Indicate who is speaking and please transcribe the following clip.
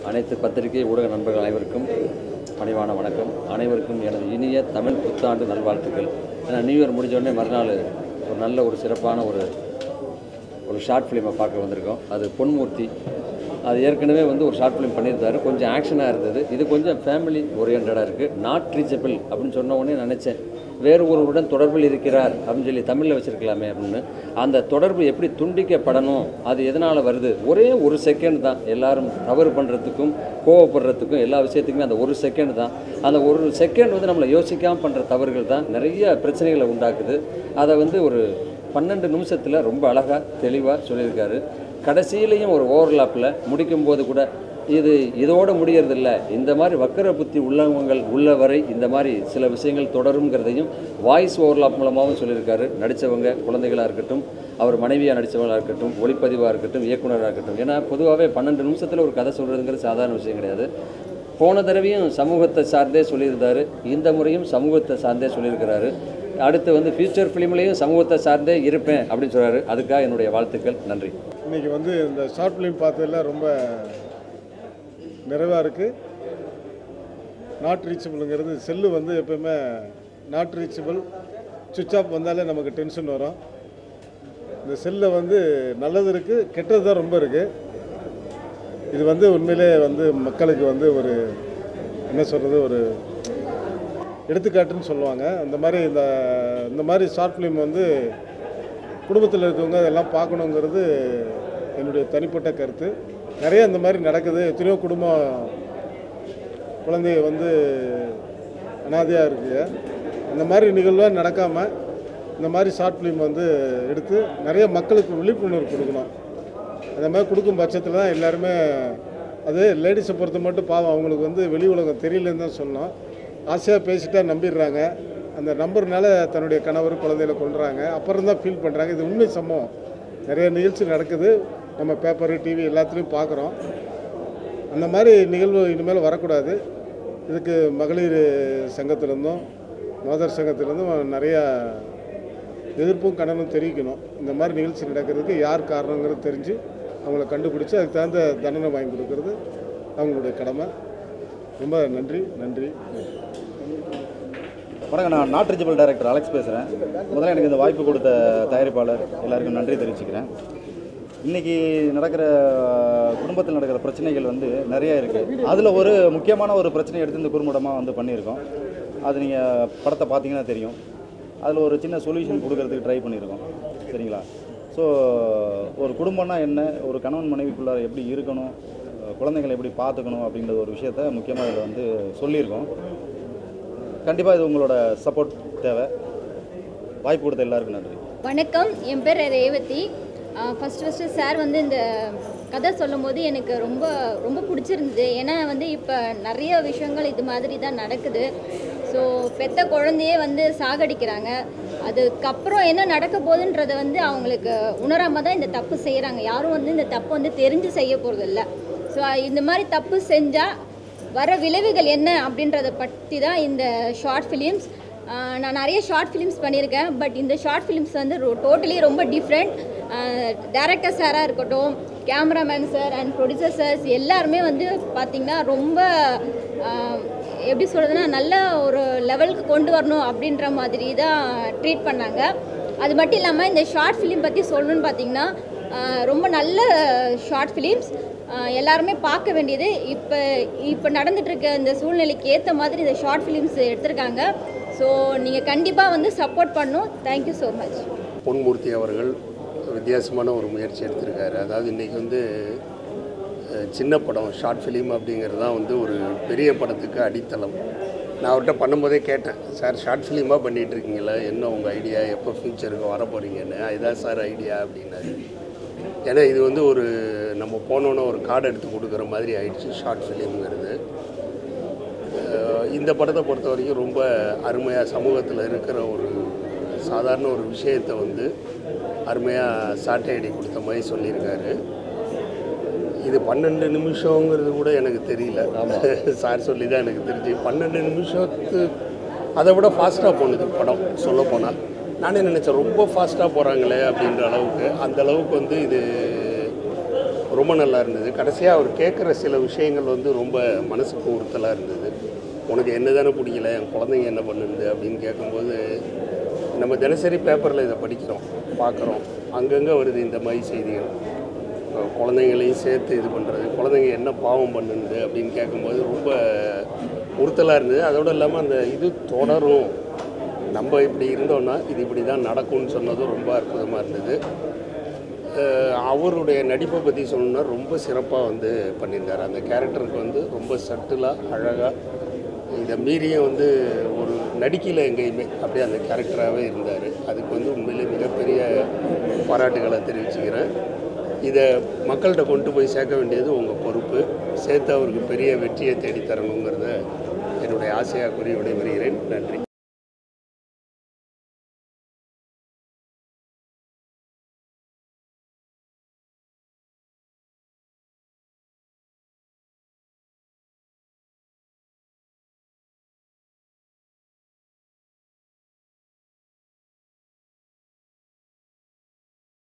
Speaker 1: அனைத்து பத்திரிகை ஊடக நண்பர்கள் அனைவருக்கும் பணிவான வணக்கம் அனைவருக்கும் எனது இனிய தமிழ் புத்தாண்டு நல்வாழ்த்துக்கள் ஏன்னா நியூ இயர் முடிஞ்ச உடனே மறுநாள் ஒரு நல்ல ஒரு சிறப்பான ஒரு ஒரு ஷார்ட் ஃபிலிமை பார்க்க வந்திருக்கோம் அது பொன்மூர்த்தி அது ஏற்கனவே வந்து ஒரு ஷார்ட் ஃபிலிம் பண்ணியிருந்தாரு கொஞ்சம் ஆக்ஷனாக இருந்தது இது கொஞ்சம் ஃபேமிலி ஓரியன்டாக இருக்குது நாட் ரீச்சபிள் அப்படின்னு சொன்ன உடனே நினச்சேன் வேறு ஒருவருடன் தொடர்பில் இருக்கிறார் அப்படின்னு சொல்லி தமிழில் வச்சுருக்கலாமே அப்படின்னு அந்த தொடர்பு எப்படி துண்டிக்கப்படணும் அது எதனால் வருது ஒரே ஒரு செகண்ட் தான் எல்லாரும் தவறு பண்ணுறதுக்கும் கோவப்படுறதுக்கும் எல்லா விஷயத்துக்குமே அந்த ஒரு செகண்ட் தான் அந்த ஒரு செகண்ட் வந்து நம்மளை யோசிக்காமல் பண்ணுற தவறுகள் தான் நிறைய பிரச்சனைகளை உண்டாக்குது அதை வந்து ஒரு பன்னெண்டு நிமிஷத்தில் ரொம்ப அழகாக தெளிவாக சொல்லியிருக்காரு கடைசியிலையும் ஒரு ஓவர்லாப்பில் முடிக்கும்போது கூட இது இதோடு முடியறதில்ல இந்த மாதிரி வக்கர புத்தி உள்ளவங்கள் உள்ளவரை இந்த மாதிரி சில விஷயங்கள் தொடருங்கிறதையும் வாய்ஸ் ஓவர்லாப் மூலமாகவும் சொல்லியிருக்காரு நடித்தவங்க குழந்தைகளாக இருக்கட்டும் அவர் மனைவியாக நடித்தவங்களாக இருக்கட்டும் ஒளிப்பதிவாக இருக்கட்டும் இயக்குனராக இருக்கட்டும் ஏன்னா பொதுவாகவே பன்னெண்டு நிமிஷத்தில் ஒரு கதை சொல்கிறதுங்கிறது சாதாரண விஷயம் கிடையாது போன தடவையும் சமூகத்தை சார்ந்தே சொல்லியிருந்தாரு இந்த முறையும் சமூகத்தை சார்ந்தே சொல்லியிருக்கிறாரு அடுத்து வந்து ஃபியூச்சர் ஃபிலிம்லேயும் சமூகத்தை சார்ந்தே இருப்பேன் அப்படின்னு சொல்கிறாரு அதுக்காக என்னுடைய வாழ்த்துக்கள் நன்றி
Speaker 2: இன்றைக்கி வந்து இந்த ஷார்ட் ஃபிலிம் பார்த்ததில் ரொம்ப நிறைவாக இருக்குது நாட் ரீச்சபிளுங்கிறது செல்லு வந்து எப்போயுமே நாட் ரீச்சபிள் சுவிட்ச் ஆஃப் வந்தாலே நமக்கு டென்ஷன் வரும் இந்த செல்லில் வந்து நல்லது இருக்குது கெட்டது தான் ரொம்ப இருக்குது இது வந்து உண்மையிலே வந்து மக்களுக்கு வந்து ஒரு என்ன சொல்கிறது ஒரு எடுத்துக்காட்டுன்னு சொல்லுவாங்க அந்த மாதிரி இந்த இந்த மாதிரி ஷார்ட் ஃபிலிம் வந்து குடும்பத்தில் இருக்கவங்க அதெல்லாம் பார்க்கணுங்கிறது என்னுடைய தனிப்பட்ட கருத்து நிறைய இந்த மாதிரி நடக்குது எத்தனையோ குடும்பம் குழந்தைங்க வந்து அனாதையாக இருக்குது அந்த மாதிரி நிகழ்வாக நடக்காமல் இந்த மாதிரி ஷார்ட் ஃபிலிம் வந்து எடுத்து நிறைய மக்களுக்கு விழிப்புணர்வு கொடுக்கணும் அந்த மாதிரி கொடுக்கும் பட்சத்தில் தான் எல்லாருமே அது லேடிஸை பொறுத்த மட்டும் பாவம் அவங்களுக்கு வந்து வெளி உலகம் தெரியலன்னு தான் சொன்னோம் ஆசையாக பேசிட்டா நம்பிடுறாங்க அந்த நம்பர்னால தன்னுடைய கணவர் குழந்தைகளை கொள்றாங்க அப்புறம் தான் ஃபீல் பண்ணுறாங்க இது உண்மை சம்பவம் நிறைய நிகழ்ச்சி நடக்குது நம்ம பேப்பரு டிவி எல்லாத்துலேயும் பார்க்குறோம் அந்த மாதிரி நிகழ்வு இனிமேல் வரக்கூடாது இதுக்கு மகளிர் சங்கத்திலேருந்தும் மோதர் சங்கத்திலேருந்தும் நிறையா எதிர்ப்பும் கண்டனம் தெரிவிக்கணும் இந்த மாதிரி நிகழ்ச்சி நடக்கிறதுக்கு யார் காரணங்கிறது தெரிஞ்சு அவங்கள கண்டுபிடிச்சி அதுக்கு தகுந்த தண்டனை வாங்கி கொடுக்கறது அவங்களுடைய கடமை ரொம்ப நன்றி நன்றி
Speaker 3: வணக்கம் நான் நாட் ரிஜிபிள் டைரக்டர் அலெக்ஸ் பேசுகிறேன் முதல்ல எனக்கு இந்த வாய்ப்பு கொடுத்த தயாரிப்பாளர் எல்லாருக்கும் நன்றி தெரிவிச்சுக்கிறேன் இன்றைக்கி நடக்கிற குடும்பத்தில் நடக்கிற பிரச்சனைகள் வந்து நிறைய இருக்குது அதில் ஒரு முக்கியமான ஒரு பிரச்சனை எடுத்து இந்த குறும்படமாக வந்து பண்ணியிருக்கோம் அது நீங்கள் படத்தை பார்த்தீங்கன்னா தெரியும் அதில் ஒரு சின்ன சொல்யூஷன் கொடுக்கறதுக்கு ட்ரை பண்ணியிருக்கோம் சரிங்களா ஸோ ஒரு குடும்பம்னா என்ன ஒரு கணவன் மனைவிக்குள்ளார எப்படி இருக்கணும் குழந்தைங்களை எப்படி பார்த்துக்கணும் அப்படின்ற ஒரு விஷயத்த முக்கியமாக இதில் வந்து சொல்லியிருக்கோம் கண்டிப்பாக இது உங்களோட சப்போர்ட் தேவை வாய்ப்பு கொடுத்த எல்லாருக்கும் நன்றி
Speaker 4: வணக்கம் என் பேர் ரேவதி ஃபஸ்ட்டு ஃபஸ்ட்டு சார் வந்து இந்த கதை சொல்லும்போது எனக்கு ரொம்ப ரொம்ப பிடிச்சிருந்தது ஏன்னா வந்து இப்போ நிறைய விஷயங்கள் இது மாதிரி தான் நடக்குது ஸோ பெத்த குழந்தையே வந்து சாகடிக்கிறாங்க அதுக்கப்புறம் என்ன நடக்க போகுதுன்றதை வந்து அவங்களுக்கு உணராமல் தான் இந்த தப்பு செய்கிறாங்க யாரும் வந்து இந்த தப்பு வந்து தெரிஞ்சு செய்ய போகிறதில்ல ஸோ இந்த மாதிரி தப்பு செஞ்சால் வர விளைவுகள் என்ன அப்படின்றத பற்றி தான் இந்த ஷார்ட் ஃபிலிம்ஸ் நான் நிறைய ஷார்ட் ஃபிலிம்ஸ் பண்ணியிருக்கேன் பட் இந்த ஷார்ட் ஃபிலிம்ஸ் வந்து டோட்டலி ரொம்ப டிஃப்ரெண்ட் டேரக்டர் சாராக இருக்கட்டும் cameraman sir and producer sirs எல்லாருமே வந்து பார்த்திங்கன்னா ரொம்ப ஆஹ், எப்படி சொல்கிறதுனா நல்ல ஒரு லெவலுக்கு கொண்டு வரணும் அப்படின்ற மாதிரி தான் ட்ரீட் பண்ணாங்க அது மட்டும் இல்லாமல் இந்த ஷார்ட் ஃபிலிம் பற்றி சொல்லணும்னு பார்த்தீங்கன்னா ஆஹ், ரொம்ப நல்ல ஷார்ட் ஃபிலிம்ஸ் எல்லாருமே பார்க்க வேண்டியது இப்போ இப்போ நடந்துட்டுருக்க இந்த சூழ்நிலைக்கு ஏற்ற மாதிரி இந்த ஷார்ட் ஃபிலிம்ஸ் எடுத்திருக்காங்க ஸோ நீங்கள் கண்டிப்பாக வந்து சப்போர்ட் பண்ணணும் தேங்க்யூ ஸோ மச்
Speaker 5: பொன்மூர்த்தி அவர்கள் வித்தியாசமான ஒரு முயற்சி எடுத்திருக்காரு அதாவது இன்றைக்கி வந்து அஹ், சின்ன படம் ஷார்ட் ஃபிலிம் அப்படிங்கிறது தான் வந்து ஒரு பெரிய படத்துக்கு அடித்தளம் நான் அவர்கிட்ட பண்ணும்போதே கேட்டேன் சார் ஷார்ட் ஃபிலிமாக பண்ணிகிட்டு இருக்கீங்களா என்ன உங்கள் ஐடியா எப்போ ஃபியூச்சருக்கு வர போகிறீங்கன்னு இதுதான் சார் ஐடியா அப்படின்னாரு ஏன்னா இது வந்து ஒரு நம்ம போனோன்னே ஒரு கார்டு எடுத்து கொடுக்குற மாதிரி ஆயிடுச்சு ஷார்ட் ஃபிலிம்ங்கிறது அஹ் இந்த படத்தை பொறுத்த வரைக்கும் ரொம்ப அருமையாக சமூகத்தில் இருக்கிற ஒரு சாதாரண ஒரு விஷயத்தை வந்து அருமையாக சாட்டையடி கொடுத்த மாதிரி சொல்லியிருக்காரு இது பன்னெண்டு நிமிஷங்கிறது கூட எனக்கு தெரியல சார் சொல்லி தான் எனக்கு தெரிஞ்சு பன்னெண்டு நிமிஷத்து அதை விட ஃபாஸ்ட்டாக போனது படம் சொல்லப் போனால் நானே நினச்சேன் ரொம்ப ஃபாஸ்ட்டாக போகிறாங்களே அப்படின்ற அளவுக்கு அந்த அளவுக்கு வந்து இது ரொம்ப நல்லா இருந்தது கடைசியாக அவர் கேட்குற சில விஷயங்கள் வந்து ரொம்ப மனசுக்கு உறுத்தலாக இருந்தது உனக்கு என்ன தானே பிடிக்கல என் குழந்தைங்க என்ன பண்ணுது அப்படின்னு கேட்கும்போது நம்ம தினசரி பேப்பரில் இதை படிக்கிறோம் பார்க்குறோம் அங்கங்கே வருது இந்த மாதிரி செய்திகள் அஹ் குழந்தைங்களையும் சேர்த்து இது பண்ணுறது குழந்தைங்க என்ன பாவம் பண்ணுது அப்படின்னு கேட்கும்போது ரொம்ப உறுத்தலாக இருந்தது அதோடு இல்லாமல் அந்த இது தொடரும் நம்ம இப்படி இருந்தோன்னா இது இப்படி தான் நடக்கும்னு சொன்னதும் ரொம்ப அற்புதமாக இருந்தது அஹ் அவருடைய நடிப்பை பற்றி சொல்லணும்னா ரொம்ப சிறப்பாக வந்து பண்ணியிருந்தார் அந்த கேரக்டருக்கு வந்து ரொம்ப சட்டிலாக அழகாக இதை மீறியும் வந்து ஒரு நடிக்கையில் எங்கேயுமே அப்படியே அந்த கேரக்டராகவே இருந்தார் அதுக்கு வந்து உண்மையிலே மிகப்பெரிய பாராட்டுகளை தெரிவிச்சுக்கிறேன் இதை மக்கள்கிட்ட கொண்டு போய் சேர்க்க வேண்டியது உங்கள் பொறுப்பு சேர்த்து அவருக்கு பெரிய வெற்றியை தேடித் தரணுங்கிறத என்னுடைய ஆசையாக கூறி விடைபெறுகிறேன் நன்றி